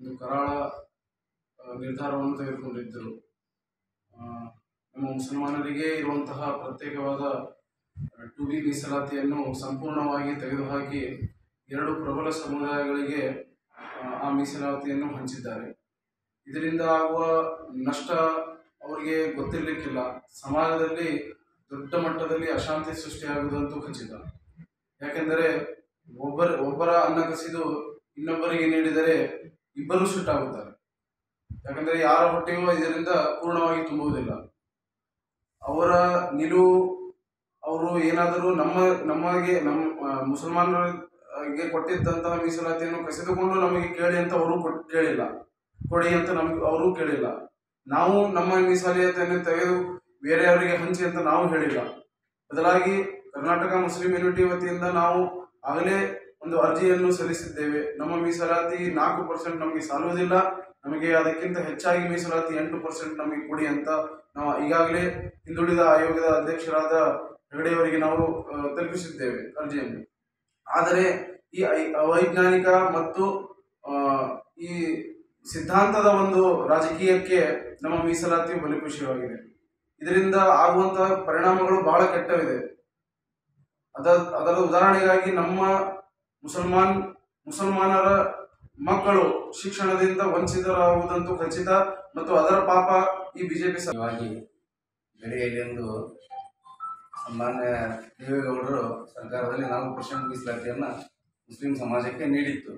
ಒಂದು ಕರಾಳ ಆ, ನಿರ್ಧಾರವನ್ನು ತೆಗೆದುಕೊಂಡಿದ್ದರು ಆ, ನಮ್ಮ ಮುಸಲ್ಮಾನರಿಗೆ ಇರುವಂತಹ ಪ್ರತ್ಯೇಕವಾದ ಟು ಬಿ ಮೀಸಲಾತಿಯನ್ನು ಸಂಪೂರ್ಣವಾಗಿ ತೆಗೆದುಹಾಕಿ ಎರಡು ಪ್ರಬಲ ಸಮುದಾಯಗಳಿಗೆ ಆ, ಆ ಮೀಸಲಾತಿಯನ್ನು ಹಂಚಿದ್ದಾರೆ ಇದರಿಂದ ಆಗುವ ನಷ್ಟ ಅವರಿಗೆ ಗೊತ್ತಿರಲಿಕ್ಕಿಲ್ಲ ಸಮಾಜದಲ್ಲಿ ದೊಡ್ಡ ಮಟ್ಟದಲ್ಲಿ ಅಶಾಂತಿ ಸೃಷ್ಟಿಯಾಗುವುದಂತೂ ಖಚಿತ ಯಾಕೆಂದರೆ ಒಬ್ಬರ ಒಬ್ಬರ ಅನ್ನ ಕಸಿದು ಇನ್ನೊಬ್ಬರಿಗೆ ನೀಡಿದರೆ ಇಬ್ಬರು ಸುಟ್ಟಾಗುತ್ತಾರೆ ಯಾಕಂದರೆ ಯಾರ ಹೊಟ್ಟೆಯೂ ಇದರಿಂದ ಪೂರ್ಣವಾಗಿ ತುಂಬುವುದಿಲ್ಲ ಅವರ ನಿಲುವು ಅವರು ಏನಾದರೂ ನಮ್ಮ ನಮಗೆ ನಮ್ಮ ಆ, ಮುಸಲ್ಮಾನರಿಗೆ ಕೊಟ್ಟಿದ್ದಂತಹ ಮೀಸಲಾತಿಯನ್ನು ಕಸಿದುಕೊಂಡು ನಮಗೆ ಕೇಳಿ ಅಂತ ಅವರು ಕೊಟ್ ಕೇಳಿಲ್ಲ ಕೊಡಿ ಅಂತ ನಮ್ಗೆ ಅವರು ಕೇಳಿಲ್ಲ ನಾವು ನಮ್ಮ ಮೀಸಲಾತಿಯನ್ನು ತೆಗೆದು ಬೇರೆಯವರಿಗೆ ಹಂಚಿ ಅಂತ ನಾವು ಹೇಳಿಲ್ಲ ಬದಲಾಗಿ ಕರ್ನಾಟಕ ಮುಸ್ಲಿಂ ಯೂನಿಟಿ ವತಿಯಿಂದ ನಾವು ಆಗಲೇ ಒಂದು ಅರ್ಜಿಯನ್ನು ಸಲ್ಲಿಸಿದ್ದೇವೆ ನಮ್ಮ ಮೀಸಲಾತಿ ನಾಲ್ಕು ಪರ್ಸೆಂಟ್ ನಮಗೆ ಸಾಲುವುದಿಲ್ಲ ನಮಗೆ ಅದಕ್ಕಿಂತ ಹೆಚ್ಚಾಗಿ ಮೀಸಲಾತಿ ಎಂಟು ಪರ್ಸೆಂಟ್ ನಮಗೆ ಕೊಡಿ ಅಂತ ನಾವು ಈಗಾಗಲೇ ಹಿಂದುಳಿದ ಆಯೋಗದ ಅಧ್ಯಕ್ಷರಾದ ಹೆಗಡೆಯವರಿಗೆ ನಾವು ಆ, ತಲುಪಿಸಿದ್ದೇವೆ ಅರ್ಜಿಯನ್ನು ಆದರೆ ಈ ಐ- ಅವೈಜ್ಞಾನಿಕ ಮತ್ತು ಆ, ಈ ಸಿದ್ಧಾಂತದ ಒಂದು ರಾಜಕೀಯಕ್ಕೆ ನಮ್ಮ ಮೀಸಲಾತಿ ಬಲಿಪಶುವಾಗಿದೆ ಇದರಿಂದ ಆಗುವಂತಹ ಪರಿಣಾಮಗಳು ಬಹಳ ಕೆಟ್ಟವಿದೆ ಅದ ಅದರ ಉದಾಹರಣೆಗಾಗಿ ನಮ್ಮ ಮುಸಲ್ಮಾನ್ ಮುಸಲ್ಮಾನರ ಮಕ್ಕಳು ಶಿಕ್ಷಣದಿಂದ ವಂಚಿತರಾಗುವುದಂತೂ ಖಚಿತ ಮತ್ತು ಅದರ ಪಾಪ ಈ ಬಿಜೆಪಿ ವಾಗಿ ಬೆಳೆಯಲೆಂದು ಮಾನ್ಯ ದೇವೇಗೌಡರು ಸರ್ಕಾರದಲ್ಲಿ ನಾಲ್ಕು ಪರ್ಸೆಂಟ್ ಮೀಸಲಾತಿಯನ್ನು ಮುಸ್ಲಿಂ ಸಮಾಜಕ್ಕೆ ನೀಡಿತ್ತು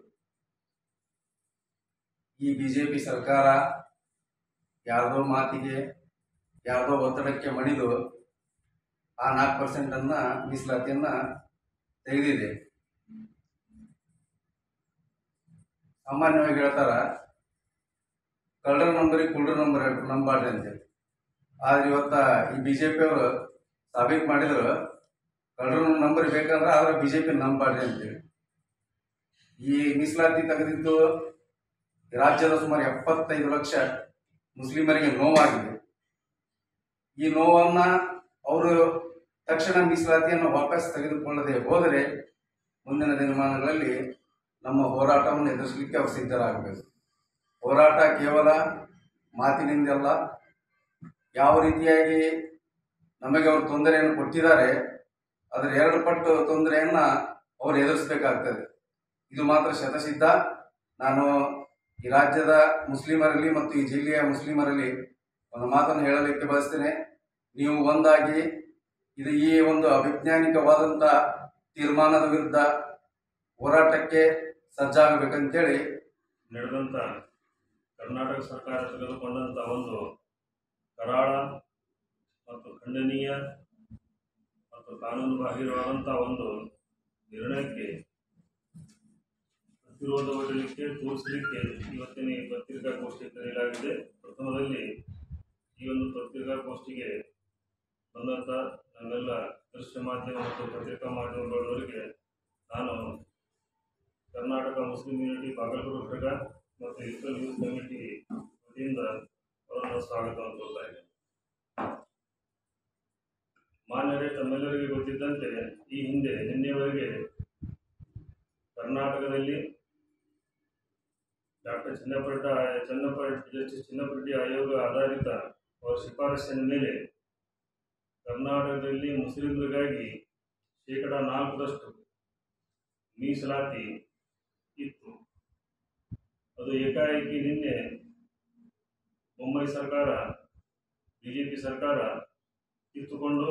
ಈ ಬಿಜೆಪಿ ಸರ್ಕಾರ ಯಾರದೋ ಮಾತಿಗೆ ಯಾರದೋ ಒತ್ತಡಕ್ಕೆ ಮಣಿದು ಆ ನಾಲ್ಕು ಪರ್ಸೆಂಟನ್ನು ಮೀಸಲಾತಿಯನ್ನು ತೆಗೆದಿದೆ ಸಾಮಾನ್ಯವಾಗಿ ಹೇಳ್ತಾರ ಕಳ್ಳರ ನಂಬರಿಗೆ ಕುಳ್ಳರ ನಂಬರ್ ನಂಬಾಡ್ರಿ ಅಂತೇಳಿ ಆದ್ರೆ ಇವತ್ತ ಈ ಬಿ ಜೆ ಪಿಯವರು ಸಾಬೀತು ಮಾಡಿದ್ರು ಕಳ್ಳರ ನಂಬರ್ ಬೇಕಂದ್ರೆ ಆದ್ರೆ ಬಿ ಜೆ ಪಿ ನಂಬಾಡ್ರಿ ಅಂತೇಳಿ ಈ ಮೀಸಲಾತಿ ತೆಗೆದಿದ್ದು ಈ ರಾಜ್ಯದ ಸುಮಾರು ಎಪ್ಪತ್ತೈದು ಲಕ್ಷ ಮುಸ್ಲಿಮರಿಗೆ ನೋವಾಗಿದೆ ಈ ನೋವನ್ನ ಅವರು ತಕ್ಷಣ ಮೀಸಲಾತಿಯನ್ನು ವಾಪಸ್ ತೆಗೆದುಕೊಳ್ಳದೆ ಹೋದರೆ ಮುಂದಿನ ದಿನಮಾನಗಳಲ್ಲಿ ನಮ್ಮ ಹೋರಾಟವನ್ನು ಎದುರಿಸಲಿಕ್ಕೆ ಅವರು ಸಿದ್ಧರಾಗಬೇಕು ಹೋರಾಟ ಕೇವಲ ಮಾತಿನಿಂದಲ್ಲ ಯಾವ ರೀತಿಯಾಗಿ ನಮಗೆ ಅವರು ತೊಂದರೆಯನ್ನು ಕೊಟ್ಟಿದ್ದಾರೆ ಅದರ ಎರಡು ಪಟ್ಟು ತೊಂದರೆಯನ್ನು ಅವರು ಎದುರಿಸಬೇಕಾಗ್ತದೆ ಇದು ಮಾತ್ರ ಶತಸಿದ್ಧ ನಾನು ಈ ರಾಜ್ಯದ ಮುಸ್ಲಿಮರಲ್ಲಿ ಮತ್ತು ಈ ಜಿಲ್ಲೆಯ ಮುಸ್ಲಿಮರಲ್ಲಿ ಒಂದು ಮಾತನ್ನು ಹೇಳಲಿಕ್ಕೆ ಬಯಸ್ತೇನೆ ನೀವು ಒಂದಾಗಿ ಇದು ಈ ಒಂದು ಅವೈಜ್ಞಾನಿಕವಾದಂಥ ತೀರ್ಮಾನದ ವಿರುದ್ಧ ಹೋರಾಟಕ್ಕೆ ಸಜ್ಜಾಗಬೇಕಂತೇಳಿ ನಡೆದಂಥ ಕರ್ನಾಟಕ ಸರ್ಕಾರ ತೆಗೆದುಕೊಂಡಂಥ ಒಂದು ಕರಾಳ ಮತ್ತು ಖಂಡನೀಯ ಮತ್ತು ಕಾನೂನು ಬಾಹಿರವಾದಂಥ ಒಂದು ನಿರ್ಣಯಕ್ಕೆ ಪ್ರತಿರೋಧ ಒಡ್ಡಲಿಕ್ಕೆ ತೋರಿಸಲಿಕ್ಕೆ ಇವತ್ತಿನ ಈ ಪತ್ರಿಕಾಗೋಷ್ಠಿ ಕರೆಯಲಾಗಿದೆ ಪ್ರಥಮದಲ್ಲಿ ಈ ಒಂದು ಪತ್ರಿಕಾಗೋಷ್ಠಿಗೆ ಬಂದಂಥ ನಮ್ಮೆಲ್ಲ ದೃಶ್ಯ ಮಾಧ್ಯಮ ಮತ್ತು ಪತ್ರಿಕಾ ಮಾಧ್ಯಮಗಳವರಿಗೆ ನಾನು ಕರ್ನಾಟಕ ಮುಸ್ಲಿಂ ಯೂನಿಟಿ ಬಾಗಲಕೋಟೆ ಘಟಕ ಮತ್ತು ಇಸ್ರೇಲ್ ಯೂತ್ ಕಮಿಟಿ ವತಿಯಿಂದ ಅವರನ್ನು ಸ್ವಾಗತವನ್ನು ಕೋರ್ತಾ ಇದ್ದೇನೆ ಮಾನ್ಯರೇ ತಮ್ಮೆಲ್ಲರಿಗೆ ಗೊತ್ತಿದ್ದಂತೆ ಈ ಹಿಂದೆ ನಿನ್ನೆವರೆಗೆ ಕರ್ನಾಟಕದಲ್ಲಿ ಡಾಕ್ಟರ್ ಚಿನ್ನಪರೆಡ್ಡ ಚನ್ನಪ್ಪ ಜಸ್ಟಿಸ್ ಚಿನ್ನಪರೆಡ್ಡಿ ಆಯೋಗ ಆಧಾರಿತ ಅವರ ಶಿಫಾರಸಿನ ಮೇಲೆ ಕರ್ನಾಟಕದಲ್ಲಿ ಮುಸ್ಲಿಮರಿಗಾಗಿ ಶೇಕಡ ನಾಲ್ಕರಷ್ಟು ಮೀಸಲಾತಿ ಇತ್ತು ಅದು ಏಕಾಏಕಿ ನಿನ್ನೆ ಮುಂಬೈ ಸರ್ಕಾರ ಬಿ ಜೆ ಪಿ ಸರ್ಕಾರ ಕಿತ್ತುಕೊಂಡು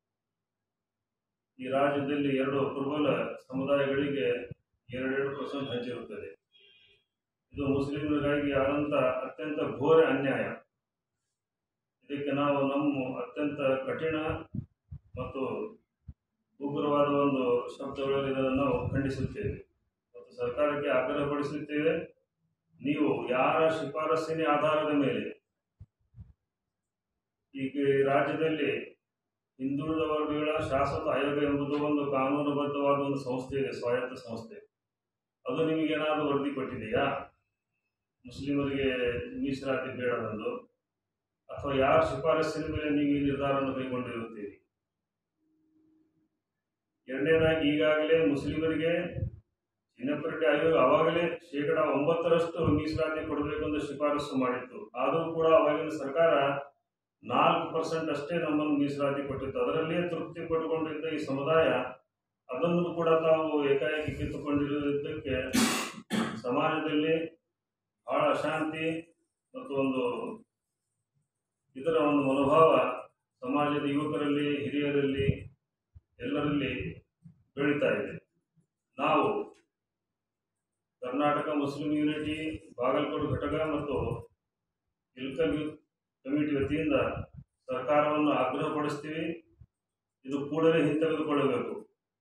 ಈ ರಾಜ್ಯದಲ್ಲಿ ಎರಡು ಪ್ರಬಲ ಸಮುದಾಯಗಳಿಗೆ ಎರಡೆರಡು ಪರ್ಸೆಂಟ್ ಹಂಚಿರುತ್ತದೆ ಇದು ಮುಸ್ಲಿಮರಿಗಾಗಿ ಆದಂಥ ಅತ್ಯಂತ ಘೋರ ಅನ್ಯಾಯ ಇದಕ್ಕೆ ನಾವು ನಮ್ಮ ಅತ್ಯಂತ ಕಠಿಣ ಮತ್ತು ಉಗ್ರವಾದ ಒಂದು ಶಬ್ದಗಳಲ್ಲಿ ಇದನ್ನು ನಾವು ಖಂಡಿಸುತ್ತೇವೆ ಮತ್ತು ಸರ್ಕಾರಕ್ಕೆ ಆಗ್ರಹಪಡಿಸುತ್ತೇವೆ ನೀವು ಯಾರ ಶಿಫಾರಸ್ಸಿನ ಆಧಾರದ ಮೇಲೆ ಈಗ ಈ ರಾಜ್ಯದಲ್ಲಿ ಹಿಂದುಳಿದ ವರ್ಗಗಳ ಶಾಶ್ವತ ಆಯೋಗ ಎಂಬುದು ಒಂದು ಕಾನೂನುಬದ್ಧವಾದ ಒಂದು ಸಂಸ್ಥೆ ಇದೆ ಸ್ವಾಯತ್ತ ಸಂಸ್ಥೆ ಅದು ನಿಮಗೇನಾದರೂ ವರದಿ ಕೊಟ್ಟಿದೆಯಾ ಮುಸ್ಲಿಮರಿಗೆ ಮೀಸಲಾತಿ ಬೇಡವೆಂದು ಅಥವಾ ಯಾರ ಶಿಫಾರಸ್ಸಿನ ಮೇಲೆ ನೀವು ಈ ನಿರ್ಧಾರವನ್ನು ಕೈಗೊಂಡಿರುತ್ತೀರಿ ಎರಡನೇದಾಗಿ ಈಗಾಗಲೇ ಮುಸ್ಲಿಮರಿಗೆ ಚಿನ್ನಪ್ಪ ರೆಡ್ಡಿ ಆಯೋಗ ಅವಾಗಲೇ ಶೇಕಡ ಒಂಬತ್ತರಷ್ಟು ಮೀಸಲಾತಿ ಕೊಡಬೇಕು ಎಂದು ಶಿಫಾರಸು ಮಾಡಿತ್ತು ಆದರೂ ಕೂಡ ಅವಾಗಿನ ಸರ್ಕಾರ ನಾಲ್ಕು ಪರ್ಸೆಂಟ್ ಅಷ್ಟೇ ನಮ್ಮನ್ನು ಮೀಸಲಾತಿ ಕೊಟ್ಟಿತ್ತು ಅದರಲ್ಲಿಯೇ ತೃಪ್ತಿ ಪಟ್ಟುಕೊಂಡಿದ್ದ ಈ ಸಮುದಾಯ ಅದನ್ನು ಕೂಡ ತಾವು ಏಕಾಏಕಿ ಕಿತ್ತುಕೊಂಡಿರುವುದಕ್ಕೆ ಸಮಾಜದಲ್ಲಿ ಬಹಳ ಅಶಾಂತಿ ಮತ್ತು ಒಂದು ಇದರ ಒಂದು ಮನೋಭಾವ ಸಮಾಜದ ಯುವಕರಲ್ಲಿ ಹಿರಿಯರಲ್ಲಿ ಎಲ್ಲರಲ್ಲಿ ಬೆಳೀತಾ ಇದೆ ನಾವು ಕರ್ನಾಟಕ ಮುಸ್ಲಿಂ ಯೂನಿಟಿ ಬಾಗಲಕೋಟೆ ಘಟಕ ಮತ್ತು ಇಲ್ಕಲ್ ಯೂತ್ ಕಮಿಟಿ ವತಿಯಿಂದ ಸರ್ಕಾರವನ್ನು ಆಗ್ರಹಪಡಿಸ್ತೀವಿ ಇದು ಕೂಡಲೇ ಹಿಂತೆಗೆದುಕೊಳ್ಳಬೇಕು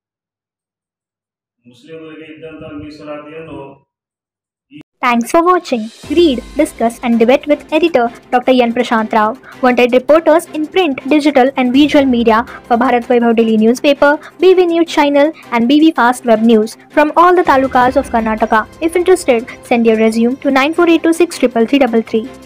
ಮುಸ್ಲಿಮರಿಗೆ ಇದ್ದಂಥ ಮೀಸಲಾತಿಯನ್ನು Thanks for watching. Read, discuss, and debate with editor Dr. Yan Prashant Rao. Wanted reporters in print, digital, and visual media for Bharat Vaibhav Daily Newspaper, BV News Channel, and BV Fast Web News from all the talukas of Karnataka. If interested, send your resume to 9482633333.